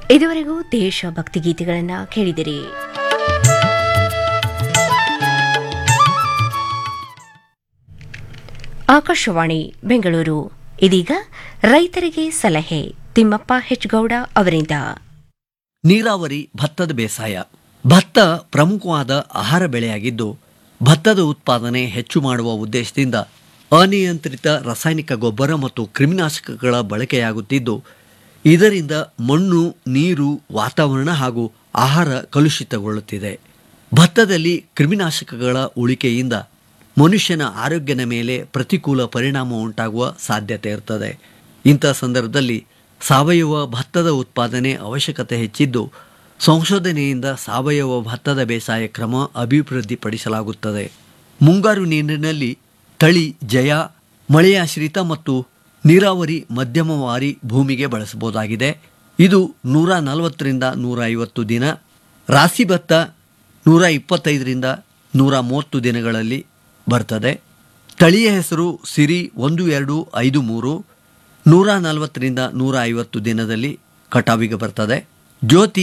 ಇದುವರೆಗೂ ದೇಶಭಕ್ತಿ ಗೀತೆಗಳನ್ನು ಕೇಳಿದಿರಿ ಆಕಾಶವಾಣಿ ಬೆಂಗಳೂರು ಇದೀಗ ರೈತರಿಗೆ ಸಲಹೆ ತಿಮ್ಮಪ್ಪ ಹೆಚ್ಗೌಡ ಅವರಿಂದ ನೀರಾವರಿ ಭತ್ತದ ಬೇಸಾಯ ಭತ್ತ ಪ್ರಮುಖವಾದ ಆಹಾರ ಬೆಳೆಯಾಗಿದ್ದು ಭತ್ತದ ಉತ್ಪಾದನೆ ಹೆಚ್ಚು ಮಾಡುವ ಉದ್ದೇಶದಿಂದ ಅನಿಯಂತ್ರಿತ ರಾಸಾಯನಿಕ ಗೊಬ್ಬರ ಮತ್ತು ಕ್ರಿಮಿನಾಶಕಗಳ ಬಳಕೆಯಾಗುತ್ತಿದ್ದು ಇದರಿಂದ ಮಣ್ಣು ನೀರು ವಾತಾವರಣ ಹಾಗೂ ಆಹಾರ ಕಲುಷಿತಗೊಳ್ಳುತ್ತಿದೆ ಭತ್ತದಲ್ಲಿ ಕ್ರಿಮಿನಾಶಕಗಳ ಉಳಿಕೆಯಿಂದ ಮನುಷ್ಯನ ಆರೋಗ್ಯದ ಮೇಲೆ ಪ್ರತಿಕೂಲ ಪರಿಣಾಮ ಉಂಟಾಗುವ ಸಾಧ್ಯತೆ ಇರ್ತದೆ ಇಂಥ ಸಂದರ್ಭದಲ್ಲಿ ಸಾವಯವ ಭತ್ತದ ಉತ್ಪಾದನೆ ಅವಶ್ಯಕತೆ ಹೆಚ್ಚಿದ್ದು ಸಂಶೋಧನೆಯಿಂದ ಸಾವಯವ ಭತ್ತದ ಬೇಸಾಯ ಕ್ರಮ ಅಭಿವೃದ್ಧಿಪಡಿಸಲಾಗುತ್ತದೆ ಮುಂಗಾರು ನೀರಿನಲ್ಲಿ ತಳಿ ಜಯ ಮಳೆಯಾಶ್ರಿತ ಮತ್ತು ನೀರಾವರಿ ಮಧ್ಯಮವಾರಿ ಭೂಮಿಗೆ ಬಳಸಬಹುದಾಗಿದೆ ಇದು ನೂರ ನಲವತ್ತರಿಂದ ನೂರ ಐವತ್ತು ದಿನ ರಾಸಿ ಭತ್ತ ನೂರ ಇಪ್ಪತ್ತೈದರಿಂದ ನೂರ ಮೂವತ್ತು ದಿನಗಳಲ್ಲಿ ಬರ್ತದೆ ತಳಿಯ ಹೆಸರು ಸಿರಿ ಒಂದು ಎರಡು ಐದು ಮೂರು ನೂರ ನಲವತ್ತರಿಂದ ನೂರ ಐವತ್ತು ದಿನದಲ್ಲಿ ಕಟಾವಿಗೆ ಬರ್ತದೆ ಜ್ಯೋತಿ